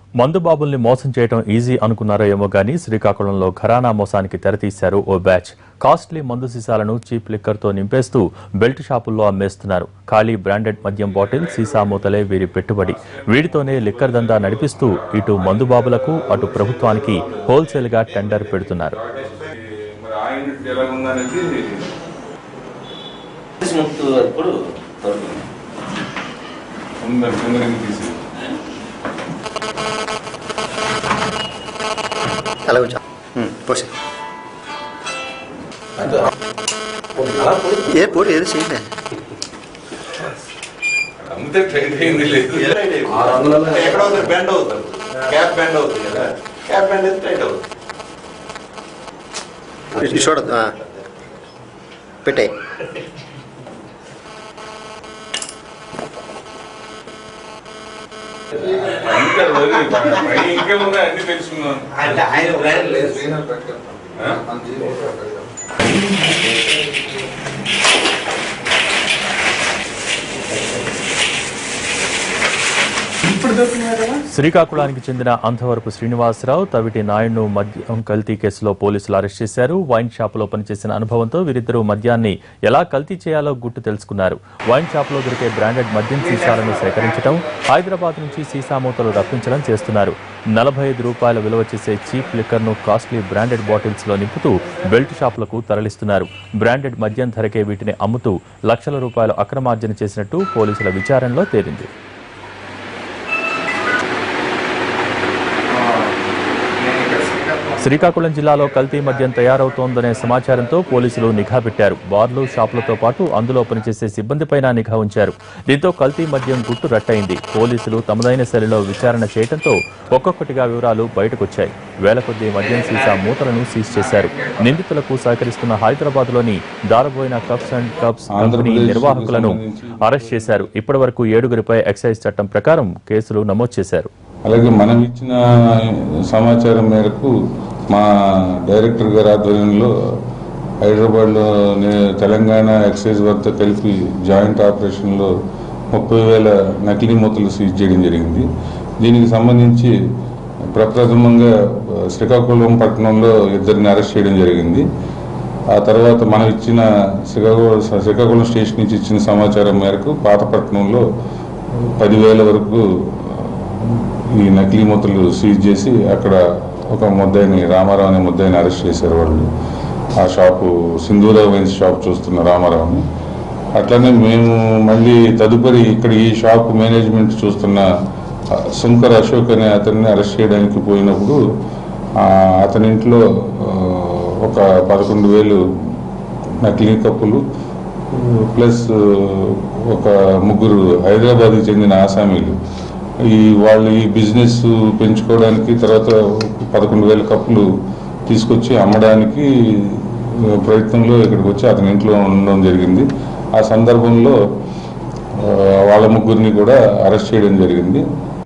మందు బాబుల్ని మోసం చేయడం ఈజీ అనుకున్నారో ఏమో గానీ శ్రీకాకుళంలో ఘరానా మోసానికి తెరతీశారు ఓ బ్యాచ్ కాస్ట్లీ మందు సీసాలను చీప్ లిక్కర్ తో నింపేస్తూ బెల్ట్ షాపుల్లో అమ్మేస్తున్నారు ఖాళీ బ్రాండెడ్ మద్యం బాటిల్ సీసా మూతలే వీరి పెట్టుబడి వీటితోనే లిక్కర్ దందా నడిపిస్తూ ఇటు మందు బాబులకు అటు ప్రభుత్వానికి హోల్సేల్ గా టెండర్ పెడుతున్నారు మరి ఆ యూనిట్ ఎలా ఉందనేది స్మూత్ అప్పుడు దొరుకుతుంది ఉందని ముందరికి తీసి అలాగే ఉంచా పోసి ఏ పొడి ఏదో చేయండి అంతే టైట్ అయింది లేదు ఎక్కడ అవుతుంది బెండ్ అవుతుంది క్యాప్ బెండ్ అవుతుంది కదా క్యాప్ బెండ్ అయితే టైట్ అవుతుంది ఇది చూడదు ఆ. పెట్టాయి ఇంకా లేదు. పై ఇంకేమున్నాయి అన్ని తెలుసుకున్నాను అంటే ఆయన బ్రాండ్ లేదు ఆ? శ్రీకాకుళానికి చెందిన అంధవరపు శ్రీనివాసరావు తవిటి నాయుడును మద్యం కల్తీ కేసులో పోలీసులు అరెస్ట్ చేశారు వైన్ షాపులో పనిచేసిన అనుభవంతో వీరిద్దరూ మద్యాన్ని ఎలా కల్తీ చేయాలో గుట్టు తెలుసుకున్నారు వైన్ షాపులో దొరికే బ్రాండెడ్ మద్యం సీసాలను సేకరించడం హైదరాబాద్ నుంచి సీసా మూతలు రప్పించడం చేస్తున్నారు నలభై ఐదు రూపాయల విలువ చేసే చీప్ లిక్కర్ ను కాస్ట్లీ బ్రాండెడ్ బాటిల్స్ లో నింపుతూ బెల్ట్ షాపులకు తరలిస్తున్నారు బ్రాండెడ్ మద్యం ధరకే వీటిని అమ్ముతూ లక్షల రూపాయలు అక్రమార్జన చేసినట్టు పోలీసుల విచారణలో తేలింది శ్రీకాకుళం జిల్లాలో కల్తీ మద్యం తయారవుతోందనే సమాచారంతో పోలీసులు నిఘా పెట్టారు బార్లు షాపులతో పాటు అందులో పనిచేసే సిబ్బందిపైన నిఘా ఉంచారు దీంతో కల్తీ మద్యం గుట్టు రట్టయింది పోలీసులు తమదైన శైలిలో విచారణ చేయడంతో ఒక్కొక్కటిగా వివరాలు బయటకొచ్చాయి వేల కొద్దీ మద్యం సీసా మూతలను సీజ్ చేశారు నిందితులకు సహకరిస్తున్న హైదరాబాద్లోని Daraboina cups and cups company Andhra Pradesh నిర్వాహకులను సంబంధించి అరెస్ట్ చేశారు ఇప్పటివరకు ఏడుగురిపై ఎక్సైజ్ చట్టం ప్రకారం కేసులు నమోదు చేశారు అలాగే మనం ఇచ్చిన సమాచారం మేరకు మా డైరెక్టర్ గారి ఆధ్వర్యంలో హైదరాబాద్లో నే- తెలంగాణ ఎక్సైజ్ వారితో కలిపి జాయింట్ ఆపరేషన్లో ముప్పై వేల నకిలీ మూతలు సీజ్ చేయడం జరిగింది దీనికి సంబంధించి ప్రప్రథమంగా ఆ, శ్రీకాకుళం పట్టణంలో ఇద్దరిని అరెస్ట్ చేయడం జరిగింది ఆ తర్వాత మనం ఇచ్చిన శ్రీకాకుళం శ్రీకాకుళం స్టేషన్ నుంచి ఇచ్చిన సమాచారం మేరకు పాతపట్నంలో పదివేల వరకు ఈ నకిలీ మూతలు సీజ్ చేసి అక్కడ ఒక ముద్దాయిని రామారావు అనే ముద్దాయిని అరెస్ట్ చేశారు వాళ్ళు ఆ షాపు సింధూర వైన్స్ షాప్ చూస్తున్న రామారావుని అట్లనే మేము మళ్ళీ తదుపరి ఇక్కడ ఈ షాప్ మేనేజ్మెంట్ చూస్తున్న ఆ, శంకర్ అశోక్ అనే అతన్ని అరెస్ట్ చేయడానికి పోయినప్పుడు ఆ, అతని ఇంట్లో ఆ, ఒక పదకొండు వేలు నకిలీ కప్పులు ప్లస్ ఒక ముగ్గురు హైదరాబాద్కి చెందిన ఆసామీలు ఈ వాళ్ళు ఈ బిజినెస్ పెంచుకోవడానికి తర్వాత పదకొండు వేల కప్పులు తీసుకొచ్చి అమ్మడానికి ఆ, ప్రయత్నంలో ఇక్కడికి వచ్చి అతని ఇంట్లో ఉండడం జరిగింది ఆ సందర్భంలో ఆ, వాళ్ళ ముగ్గురిని కూడా అరెస్ట్ చేయడం జరిగింది